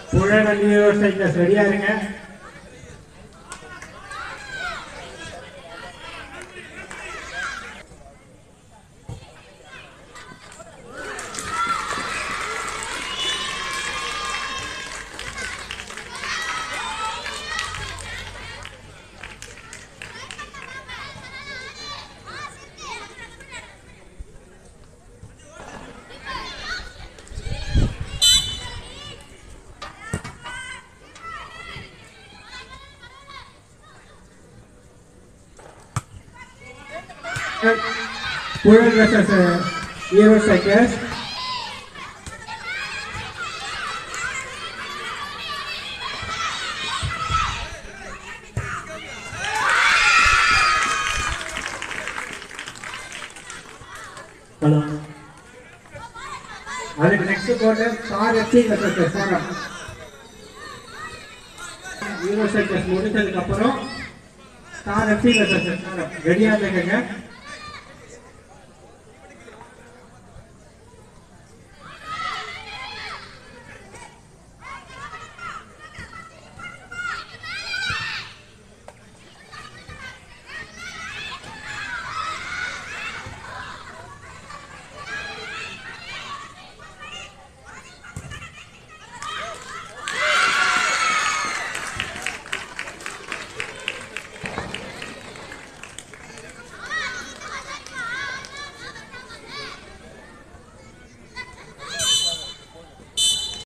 Puzhal universities ரெடியா இருங்க Puzhal versus universities hello அதுக்கு next quarter star FC versus SRM universities முடிச்சதுக்கு அப்புறம் ஸ்டார் எஃப்சி வெர்சஸ் எஸ்ஆர்எம் ரெடியா இருந்துக்கங்க